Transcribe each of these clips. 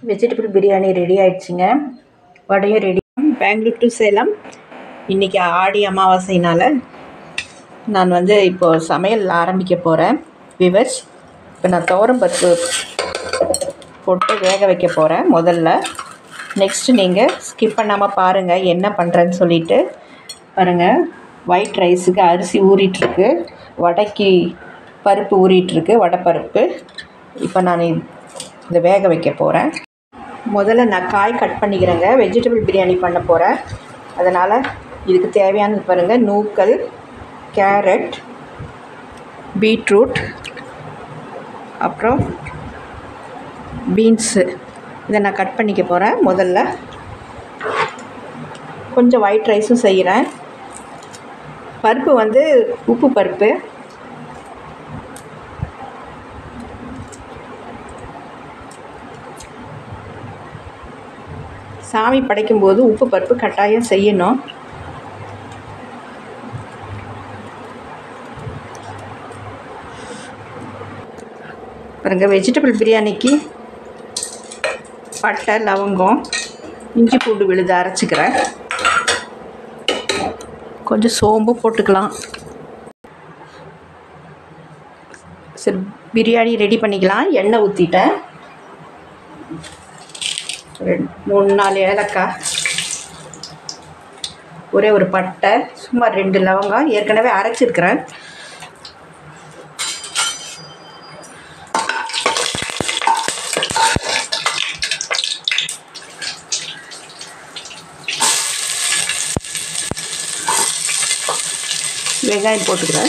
vegetable biryani ready ஆயிடுச்சுங்க வடையும் ready Bangalore to Salem இன்றைக்கி ஆடி அமாவாசைனால் நான் வந்து இப்போது சமையல் ஆரம்பிக்க போகிறேன் விவர்ஸ் இப்போ நான் துவரம் பருப்பு போட்டு வேக வைக்க போகிறேன் முதல்ல நெக்ஸ்ட்டு நீங்கள் ஸ்கிப் பண்ணாமல் பாருங்கள் என்ன பண்ணுறேன்னு சொல்லிட்டு பாருங்கள் ஒயிட் ரைஸுக்கு அரிசி ஊறிட்டுருக்கு வடைக்கு பருப்பு ஊறிட்டுருக்கு வடைப்பருப்பு இப்போ நான் இதை வேக வைக்க போகிறேன் முதல்ல நான் காய் கட் பண்ணிக்கிறேங்க வெஜிடபிள் பிரியாணி பண்ண போகிறேன் அதனால் இதுக்கு தேவையானது பாருங்கள் நூக்கல் கேரட் பீட்ரூட் அப்புறம் பீன்ஸு இதை நான் கட் பண்ணிக்க போகிறேன் முதல்ல கொஞ்சம் ஒயிட் ரைஸும் செய்கிறேன் பருப்பு வந்து உப்பு பருப்பு சாமி படைக்கும்போது உப்பு பருப்பு கட்டாயம் செய்யணும் பாருங்க வெஜிடபிள் பிரியாணிக்கு பட்டை லவங்கம் இஞ்சி பூண்டு விழுது அரைச்சிக்கிறேன் கொஞ்சம் சோம்பு போட்டுக்கலாம் சரி பிரியாணி ரெடி பண்ணிக்கலாம் எண்ணெய் ஊற்றிட்டேன் ரெண்டு மூணு நாலு ஏலக்காய் ஒரே ஒரு பட்டை சும்மா ரெண்டு லவங்கம் ஏற்கனவே அரைச்சிருக்கிறேன் வெங்காயம் போட்டுக்கிறேன்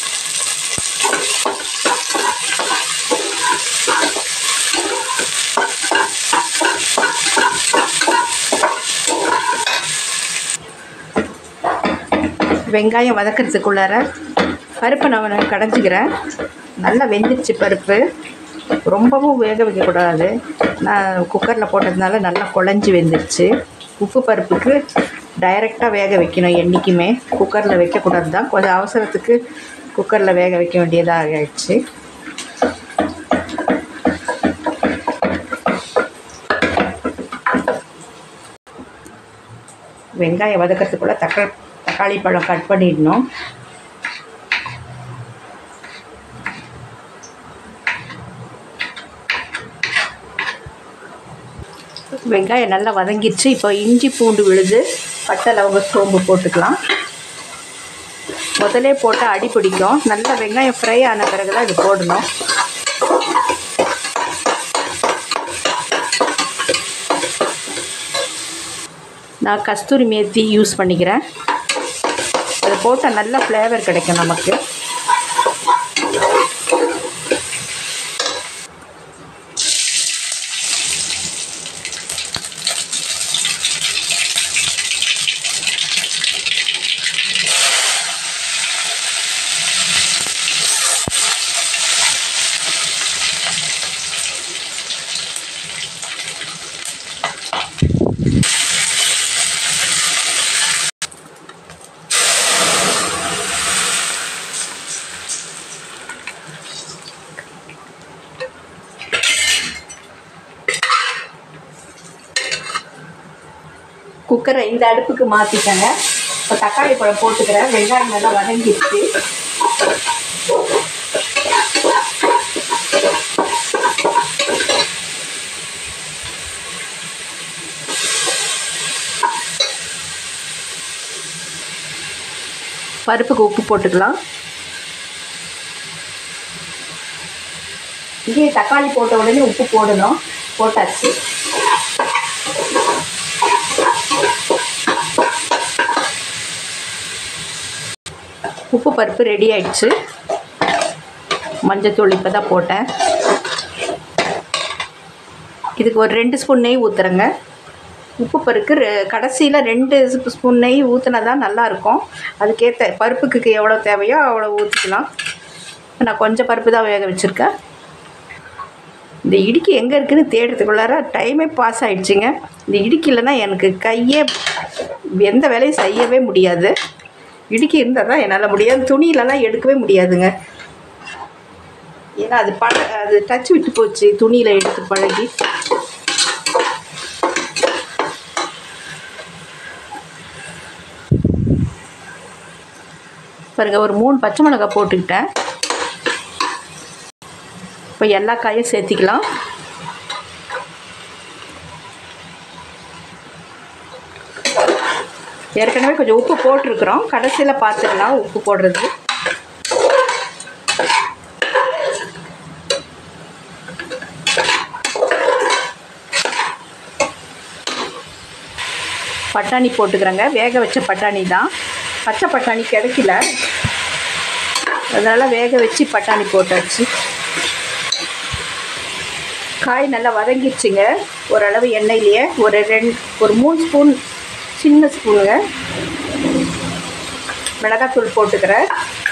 வெங்காயம் வதக்கிறதுக்குள்ளார பருப்பை நான் கடைஞ்சிக்கிறேன் நல்லா வெந்துருச்சு பருப்பு ரொம்பவும் வேக வைக்கக்கூடாது நான் குக்கரில் போட்டதுனால நல்லா குழஞ்சி வெந்துருச்சு உப்பு பருப்புக்கு டைரெக்டாக வேக வைக்கணும் என்றைக்குமே குக்கரில் வைக்கக்கூடாது தான் கொஞ்சம் அவசரத்துக்கு குக்கரில் வேக வைக்க வேண்டியதாக ஆயிடுச்சு வெங்காயம் வதக்கிறதுக்குள்ளே தக்க தக்காளி பழம் கட் பண்ணிடணும் வெங்காயம் நல்லா வதங்கிடுச்சு இப்போ இஞ்சி பூண்டு விழுது பட்டை லவங்க சோம்பு போட்டுக்கலாம் முதலே போட்டு அடி பிடிக்கும் நல்லா வெங்காயம் ஃப்ரை ஆன பிறகு தான் இது போடணும் நான் கஸ்தூரி மேத்தி யூஸ் பண்ணிக்கிறேன் அது போட்டால் நல்ல ஃப்ளேவர் கிடைக்கும் நமக்கு குக்கரை இந்த அடுப்புக்கு மாற்றிட்டேங்க இப்போ தக்காளி பழம் போட்டுக்கிறேன் வெங்காயம் நல்லா வதங்கிடுச்சு பருப்புக்கு உப்பு போட்டுக்கலாம் இதே தக்காளி போட்ட உடனே உப்பு போடணும் போட்டாச்சு உப்பு பருப்பு ரெடி ஆயிடுச்சு மஞ்சத்தூள் இப்போ தான் போட்டேன் இதுக்கு ஒரு ரெண்டு ஸ்பூன் நெய் ஊற்றுறேங்க உப்பு பருக்கு கடைசியில் ரெண்டு ஸ்பூன் நெய் ஊற்றினா தான் நல்லாயிருக்கும் அதுக்கேற்ற பருப்புக்கு எவ்வளோ தேவையோ அவ்வளோ ஊற்றிக்கலாம் நான் கொஞ்சம் பருப்பு தான் வேக வச்சுருக்கேன் இந்த இடுக்கி எங்கே இருக்குதுன்னு தேடுறதுக்குள்ளார டைமே பாஸ் ஆகிடுச்சிங்க இந்த இடுக்கி இல்லைன்னா எனக்கு கையே எந்த வேலையும் செய்யவே முடியாது இடுக்கி இருந்தால் தான் என்னால் முடியாது துணியிலலாம் எடுக்கவே முடியாதுங்க ஏன்னா அது பழ அது டச் விட்டு போச்சு துணியில் எடுத்து பழகி பாருங்க ஒரு மூணு பச்சை மிளகாய் போட்டுக்கிட்டேன் இப்போ எல்லா காயும் சேர்த்திக்கலாம் ஏற்கனவே கொஞ்சம் உப்பு போட்டிருக்கிறோம் கடைசியில் பார்த்துக்கலாம் உப்பு போடுறது பட்டாணி போட்டுக்கிறேங்க வேக வச்ச பட்டாணி தான் பச்சை பட்டாணி கிடைக்கல அதனால் வேக வச்சு பட்டாணி போட்டாச்சு காய் நல்லா வதங்கிடுச்சுங்க ஓரளவு எண்ணெயிலேயே ஒரு ரெண்டு ஒரு மூணு ஸ்பூன் சின்ன ஸ்பூனுங்க மிளகாத்தூள் போட்டுக்கிறேன்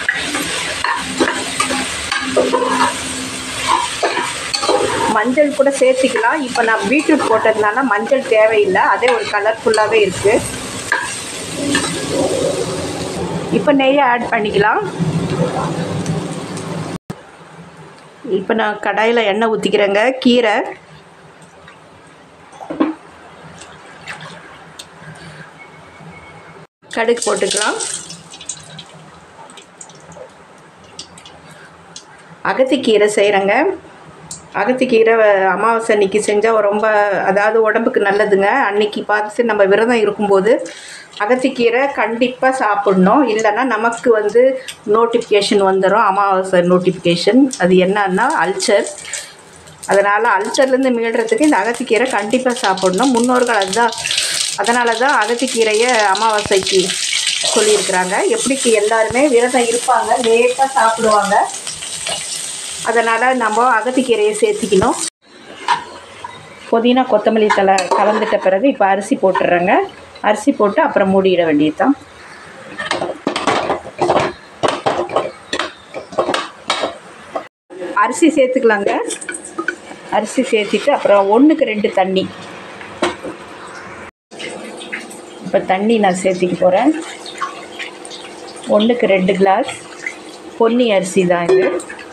மஞ்சள் கூட சேர்த்துக்கலாம் இப்போ நான் பீட்ரூட் போட்டதுனால மஞ்சள் தேவையில்லை அதே ஒரு கலர்ஃபுல்லாகவே இருக்குது இப்போ நெய்யை ஆட் பண்ணிக்கலாம் இப்போ நான் கடாயில் எண்ணெய் ஊற்றிக்கிறேங்க கீரை கடுகு போட்டுக்கலாம் அகத்திக்கீரை செய்கிறேங்க அகத்திக்கீரை அமாவாசை அன்னைக்கு செஞ்சால் ரொம்ப அதாவது உடம்புக்கு நல்லதுங்க அன்னைக்கு பார்த்து நம்ம விரதம் இருக்கும்போது அகத்திக்கீரை கண்டிப்பாக சாப்பிட்ணும் இல்லைன்னா நமக்கு வந்து நோட்டிஃபிகேஷன் வந்துடும் அமாவாசை நோட்டிஃபிகேஷன் அது என்னன்னா அல்சர் அதனால் அல்சர்லேருந்து மீள்றதுக்கு இந்த அகத்திக்கீரை கண்டிப்பாக சாப்பிடணும் முன்னோர்கள் அதுதான் அதனால தான் அகத்திக்கீரையை அமாவாசைக்கு சொல்லியிருக்கிறாங்க எப்படிக்கு எல்லாருமே விரதம் இருப்பாங்க லேட்டாக சாப்பிடுவாங்க அதனால் நம்ம அகத்திக்கீரையை சேர்த்திக்கணும் புதினா கொத்தமல்லி தலை கலந்துட்ட பிறகு இப்போ அரிசி போட்டுடுறேங்க அரிசி போட்டு அப்புறம் மூடிட வேண்டியது தான் அரிசி சேர்த்துக்கலாங்க அரிசி சேர்த்துட்டு அப்புறம் ஒன்றுக்கு ரெண்டு தண்ணி இப்போ தண்ணி நான் சேர்த்திக்க போகிறேன் ஒன்றுக்கு ரெண்டு கிளாஸ் பொன்னி அரிசி தான் இது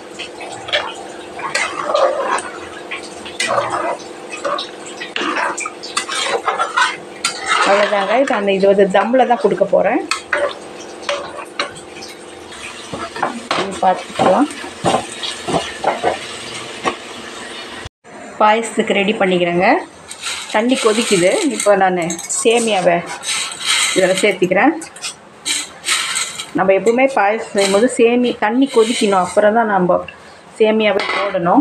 அவ்வளோதாங்க இப்போ அந்த இது வந்து தம்மில் தான் கொடுக்க போகிறேன் பார்த்துக்கலாம் பாயசத்துக்கு ரெடி பண்ணிக்கிறேங்க தண்ணி கொதிக்குது இப்போ நான் சேமியாவை இதில் சேர்த்திக்கிறேன் நம்ம எப்பவுமே பாயசம் செய்யும்போது சேமி தண்ணி கொதிக்கணும் அப்புறம் தான் நம்ம சேமியாவை போடணும்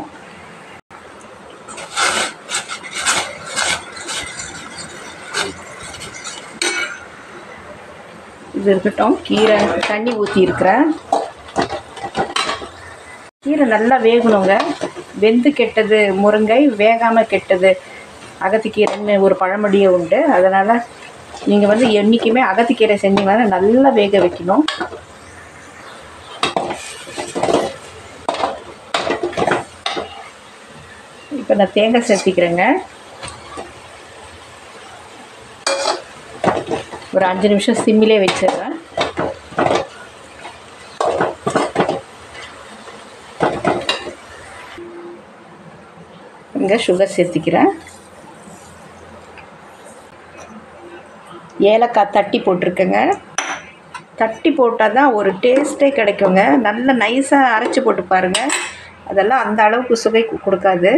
இது இருக்கட்டும் கீரை தண்ணி ஊற்றி இருக்கிறேன் கீரை நல்லா வேகணுங்க வெந்து கெட்டது முருங்கை வேகாமல் கெட்டது அகத்திக்கீரைன்னு ஒரு பழமொழியே உண்டு அதனால் நீங்கள் வந்து என்றைக்குமே அகத்திக்கீரை செஞ்சீங்கன்னா நல்லா வேக வைக்கணும் இப்போ நான் தேங்காய் சேர்த்திக்கிறேங்க ஒரு அஞ்சு நிமிஷம் சிம்மிலே வச்சிடுறேன் இங்கே சுகர் சேர்த்திக்கிறேன் ஏலக்காய் தட்டி போட்டிருக்கேங்க தட்டி போட்டால் தான் ஒரு டேஸ்ட்டே கிடைக்குங்க நல்ல நைஸாக அரைச்சி போட்டு பாருங்கள் அதெல்லாம் அந்த அளவுக்கு சுவை கு- கொடுக்காது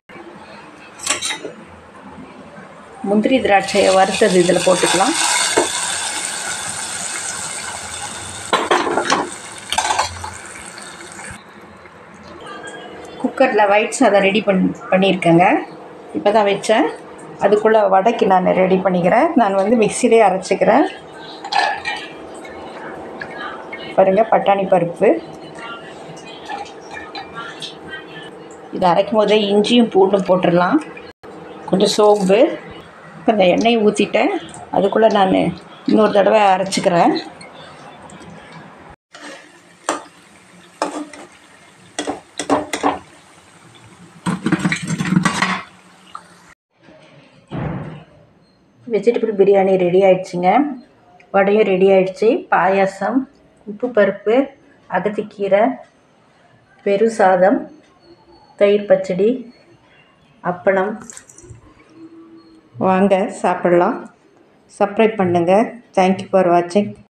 முந்திரி திராட்சையை வறுத்தது இதில் போட்டுக்கலாம் குக்கரில் ஒயிட் சாதம் ரெடி பண் பண்ணியிருக்கேங்க இப்போ தான் வச்சேன் அதுக்குள்ளே வடைக்கு நான் ரெடி பண்ணிக்கிறேன் நான் வந்து மிக்சிலே அரைச்சிக்கிறேன் பாருங்கள் பட்டாணி பருப்பு இது அரைக்கும் போதே இஞ்சியும் பூண்டும் போட்டுடலாம் கொஞ்சம் சோம்பு இப்போ இந்த எண்ணெயை ஊற்றிட்டேன் அதுக்குள்ளே நான் இன்னொரு தடவை அரைச்சிக்கிறேன் வெஜிடபிள் பிரியாணி ரெடி ஆயிடுச்சுங்க வடையும் ரெடி ஆயிடுச்சு பாயாசம் உப்பு பருப்பு அகத்திக்கீரை பெரு சாதம் தயிர் பச்சடி அப்பளம் வாங்க சாப்பிட்லாம் சப்ஸ்கிரைப் பண்ணுங்கள் தேங்க்யூ ஃபார் வாட்சிங்